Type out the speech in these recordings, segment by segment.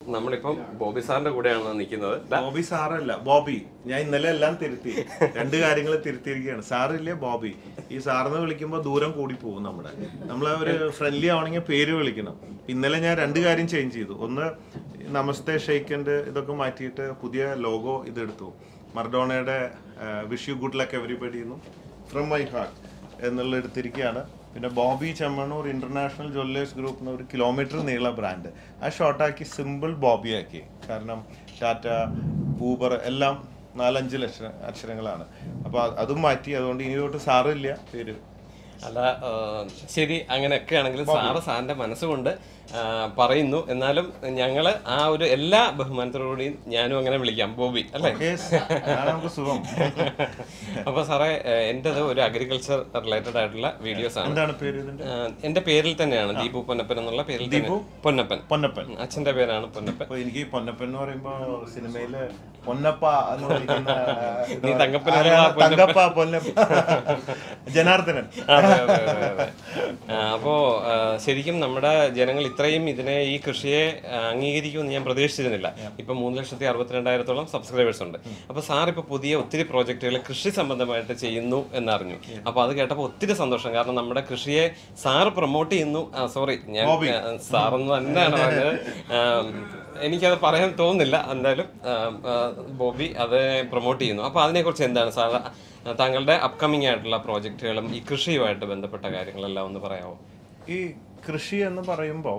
നമ്മളിപ്പം ബോബി സാറിന്റെ കൂടെയാണ് നിൽക്കുന്നത് ദാ, ബോബി സാറല്ല ബോബി ഞാൻ ഇന്നലെ എല്ലാം തിരുത്തി രണ്ട് കാര്യങ്ങൾ തിരുത്തിയിരിക്കുകയാണ് സാറില്ലേ ബോബി ഈ സാറിന് വിളിക്കുമ്പോൾ ദൂരം കൂടി പോകും നമ്മുടെ നമ്മൾ ഒരു ഫ്രണ്ട്ലി ആവണമെങ്കിൽ പേര് വിളിക്കണം ഇന്നലെ ഞാൻ രണ്ട് കാര്യം ചേഞ്ച് ചെയ്തു ഒന്ന് നമസ്തേ ഷെയ്ക്കൻ്റെ ഇതൊക്കെ മാറ്റിയിട്ട് പുതിയ ലോഗോ ഇതെടുത്തു മർഡോണയുടെ wish you good luck everybody എന്നും ഫ്രം മൈ ഹാർട്ട് എന്നുള്ള എടുത്തിരിക്കുകയാണ് പിന്നെ Bobby Chemmanur international jewellers group എന്ന ഒരു കിലോമീറ്റർ നീള ബ്രാൻഡ് ആ ഷോർട്ടാക്കി സിമ്പിൾ ബോബി ആക്കി കാരണം ടാറ്റ ഊബർ എല്ലാം നാലഞ്ച് ലക്ഷ അക്ഷരങ്ങളാണ് അപ്പോൾ അതും മാറ്റി അതുകൊണ്ട് ഇനി തൊട്ട് സാറില്ല പേര് അല്ല ആ, ശരി അങ്ങനെയൊക്കെ ആണെങ്കിലും സാറ് സാറിന്റെ മനസ്സുകൊണ്ട് ആ, പറയുന്നു എന്നാലും ഞങ്ങള് ആ ഒരു എല്ലാ ബഹുമാനത്തോടുകൂടിയും ഞാനും അങ്ങനെ വിളിക്കാം ബോബി അല്ലേ Yes, അതാണ് നമുക്ക് സുഖം അപ്പൊ സാറേ എൻ്റെത് ഒരു അഗ്രികൾച്ചർ റിലേറ്റഡ് ആയിട്ടുള്ള വീഡിയോസ് ആണ് എന്താണ് പേര് ഇതിന്റെ ആ, എന്റെ പേരിൽ തന്നെയാണ് ദീപു പൊന്നപ്പൻ എന്നുള്ള പേരിൽ തന്നെ പൊന്നപ്പൻ പൊന്നപ്പൻ അച്ഛന്റെ പേരാണ് പൊന്നപ്പൻ അപ്പൊ എനിക്ക് ഈ പൊന്നപ്പൻ എന്ന് പറയുമ്പോ സിനിമയില് പൊന്നപ്പ എന്ന് വിളിക്കുന്ന നീ തങ്കപ്പൻ ആരാണ്? തങ്കപ്പ പൊന്നപ്പ ജനാർദ്ദനൻ അതെ, അതെ, അതെ, അതെ. ആ, അപ്പോ ആ, ശരിക്കും നമ്മുടെ ജനങ്ങൾ ഇത്രയും ഇതിനെ ഈ കൃഷിയെ ആ, അംഗീകരിക്കുമെന്ന് ഞാൻ പ്രതീക്ഷിച്ചിരുന്നില്ല ഇപ്പൊ മൂന്ന് ലക്ഷത്തി അറുപത്തിരണ്ടായിരത്തോളം സബ്സ്ക്രൈബേഴ്സ് ഉണ്ട് അപ്പൊ സാർ ഇപ്പൊ പുതിയ ഒത്തിരി പ്രോജക്റ്റുകൾ കൃഷി സംബന്ധമായിട്ട് ചെയ്യുന്നു എന്നറിഞ്ഞു അപ്പൊ അത് കേട്ടപ്പോൾ ഒത്തിരി സന്തോഷം കാരണം നമ്മുടെ കൃഷിയെ സാർ പ്രൊമോട്ട് ചെയ്യുന്നു സോറി ഞാൻ ആ, സാറെന്ന് തന്നെയാണ് പറഞ്ഞത് ആ, എനിക്കത് പറയാൻ തോന്നുന്നില്ല എന്തായാലും ആ, ആ, ബോബി അത് പ്രൊമോട്ട് ചെയ്യുന്നു അപ്പൊ അതിനെക്കുറിച്ച് എന്താണ് സാർ താങ്കളുടെ അപ്കമിങ് ആയിട്ടുള്ള പ്രോജക്റ്റുകളും ഈ കൃഷിയുമായിട്ട് ബന്ധപ്പെട്ട കാര്യങ്ങളെല്ലാം ഒന്ന് പറയാമോ ഈ കൃഷി എന്ന് പറയുമ്പോൾ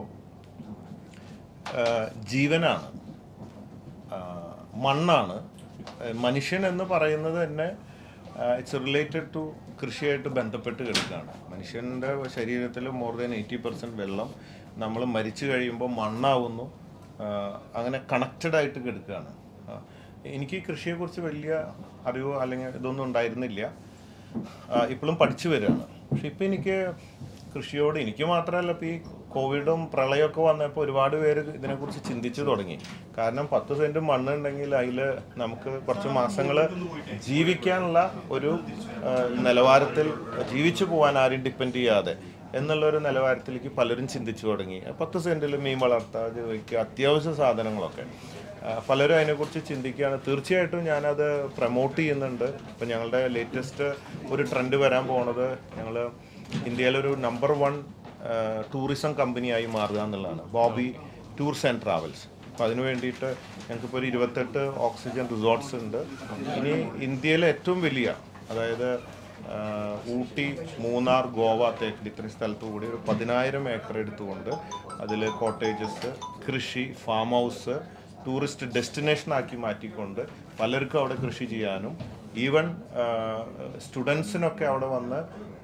ജീവനാണ് ആ, മണ്ണാണ് ആ, മനുഷ്യൻ എന്ന് പറയുന്നത് തന്നെ ഇറ്റ്സ് റിലേറ്റഡ് ടു കൃഷിയായിട്ട് ബന്ധപ്പെട്ട് കിടക്കുകയാണ് മനുഷ്യൻ്റെ ശരീരത്തിൽ മോർ ദാൻ എയ്റ്റി പെർസെൻറ്റ് വെള്ളം നമ്മൾ മരിച്ചു കഴിയുമ്പോൾ മണ്ണാവുന്നു ആ, അങ്ങനെ കണക്റ്റഡ് ആയിട്ട് കിടക്കുകയാണ് ആ, എനിക്ക് ഈ കൃഷിയെക്കുറിച്ച് വലിയ അറിവോ അല്ലെങ്കിൽ ഇതൊന്നും ഉണ്ടായിരുന്നില്ല ഇപ്പോഴും പഠിച്ചു വരികയാണ് പക്ഷെ ഇപ്പം എനിക്ക് കൃഷിയോട് എനിക്ക് മാത്രമല്ല ഇപ്പം ഈ കോവിഡും പ്രളയമൊക്കെ വന്നപ്പോൾ ഒരുപാട് പേര് ഇതിനെക്കുറിച്ച് ചിന്തിച്ചു തുടങ്ങി കാരണം പത്ത് സെൻറ്റ് മണ്ണുണ്ടെങ്കിൽ അതിൽ നമുക്ക് കുറച്ച് മാസങ്ങൾ ജീവിക്കാനുള്ള ഒരു ആ, നിലവാരത്തിൽ ജീവിച്ചു പോകാൻ ആരും ഡിപ്പെൻഡ് ചെയ്യാതെ എന്നുള്ള ഒരു നിലവാരത്തിലേക്ക് പലരും ചിന്തിച്ചു തുടങ്ങി പത്ത് സെൻറ്റിൽ മീൻ വളർത്തുക ജോലിക്കുക അത്യാവശ്യ സാധനങ്ങളൊക്കെ ആ, പലരും അതിനെക്കുറിച്ച് ചിന്തിക്കുകയാണ് തീർച്ചയായിട്ടും ഞാനത് പ്രൊമോട്ട് ചെയ്യുന്നുണ്ട് ഇപ്പം ഞങ്ങളുടെ ലേറ്റസ്റ്റ് ഒരു ട്രെൻഡ് വരാൻ പോണത് ഞങ്ങൾ ഇന്ത്യയിലൊരു നമ്പർ വൺ ടൂറിസം കമ്പനിയായി മാറുക എന്നുള്ളതാണ് ബോബി ടൂർസ് ആൻഡ് ട്രാവൽസ് അപ്പം അതിന് വേണ്ടിയിട്ട് ഞങ്ങൾക്കിപ്പോൾ ഒരു ഇരുപത്തെട്ട് ഓക്സിജൻ റിസോർട്ട്സ് ഉണ്ട് ഇനി ഇന്ത്യയിലെ ഏറ്റവും വലിയ അതായത് ആ, ഊട്ടി മൂന്നാർ ഗോവ തേക്കടി ഇത്രയും സ്ഥലത്ത് കൂടി ഒരു പതിനായിരം ഏക്കർ എടുത്തുകൊണ്ട് അതിൽ കോട്ടേജസ് കൃഷി ഫാം ഹൗസ് ടൂറിസ്റ്റ് ഡെസ്റ്റിനേഷൻ ആക്കി മാറ്റിക്കൊണ്ട് പലർക്കും അവിടെ കൃഷി ചെയ്യാനും ഈവൻ സ്റ്റുഡൻസിനൊക്കെ അവിടെ വന്ന്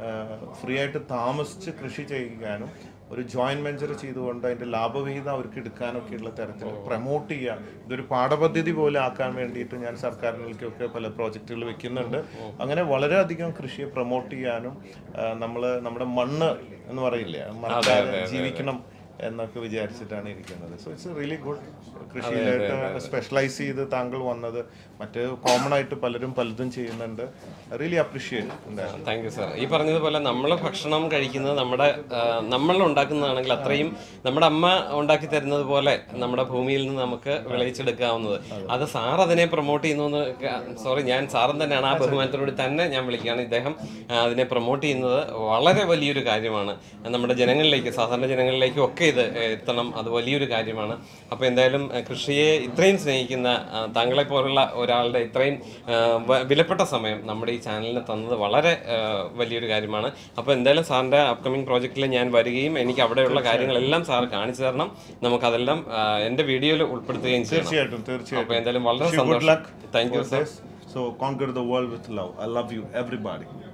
ഫ്രീ ആയിട്ട് താമസിച്ച് കൃഷി ചെയ്യാനും ഒരു ജോയിന്റ് വെഞ്ചർ ചെയ്തുകൊണ്ട് അതിന്റെ ലാഭവിഹിതം അവർക്ക് എടുക്കാനൊക്കെയുള്ള തരത്തിൽ പ്രൊമോട്ട് ചെയ്യാൻ ഇതൊരു പാഠപദ്ധതി പോലെ ആക്കാൻ വേണ്ടിയിട്ട് ഞാൻ സർക്കാരിലേക്കൊക്കെ പല പ്രോജക്റ്റുകൾ വെക്കുന്നുണ്ട് അങ്ങനെ വളരെയധികം കൃഷിയെ പ്രൊമോട്ട് ചെയ്യാനും നമ്മൾ നമ്മുടെ മണ്ണ് എന്ന് പറയില്ലേ മറക്കാതെ ജീവിക്കണം എന്നൊക്കെ വിചാരിച്ചിട്ടാണ് ഇരിക്കുന്നത് സോ ഇറ്റ്സ് റിയലി ഗുഡ് കൃഷിയിലായിട്ട് സ്പെഷ്യലൈസ് ചെയ്ത് താങ്കൾ വന്നത് മറ്റ് കോമൺ ആയിട്ട് പലരും പലതും ചെയ്യുന്നുണ്ട് റിയലി അപ്രീഷിയേറ്റ് എന്തായാലും താങ്ക് യു സാർ ഈ പറഞ്ഞതുപോലെ നമ്മൾ ഭക്ഷണം കഴിക്കുന്നത് നമ്മുടെ നമ്മൾ ഉണ്ടാക്കുന്നതാണെങ്കിൽ അത്രയും നമ്മുടെ അമ്മ ഉണ്ടാക്കി തരുന്നത് പോലെ നമ്മുടെ ഭൂമിയിൽ നിന്ന് നമുക്ക് വിളയിച്ചെടുക്കാവുന്നത് അത് സാർ അതിനെ പ്രൊമോട്ട് ചെയ്യുന്നു സോറി ഞാൻ സാറും തന്നെയാണ് ആ ബഹുമാനത്തോടുകൂടി തന്നെ ഞാൻ വിളിക്കുകയാണ് ഇദ്ദേഹം ആ, അതിനെ പ്രൊമോട്ട് ചെയ്യുന്നത് വളരെ വലിയൊരു കാര്യമാണ് നമ്മുടെ ജനങ്ങളിലേക്ക് സാധാരണ ജനങ്ങളിലേക്കും ഒക്കെ ഇത് എത്തണം അത് വലിയൊരു കാര്യമാണ് അപ്പോൾ എന്തായാലും ആ, കൃഷിയെ ഇത്രയും സ്നേഹിക്കുന്ന ആ, താങ്കളെ പോലുള്ള ഒരാളുടെ ഇത്രയും ആ, വ- വിലപ്പെട്ട സമയം നമ്മുടെ ഈ ചാനലിന് തന്നത് വളരെ ആ, വലിയൊരു കാര്യമാണ് അപ്പോൾ എന്തായാലും സാറിൻ്റെ അപ്കമിങ് പ്രോജക്റ്റിൽ ഞാൻ വരികയും എനിക്ക് അവിടെയുള്ള കാര്യങ്ങളെല്ലാം സാർ കാണിച്ചു തരണം നമുക്കതെല്ലാം ആ, എൻ്റെ വീഡിയോയിൽ ഉൾപ്പെടുത്തുകയും ചെയ്യണം തീർച്ചയായിട്ടും അപ്പോൾ തീർച്ചയായിട്ടും എന്തായാലും വളരെ Wish you good സന്തോഷം luck thank you for sir this. So conquer the world with love. I love you, everybody.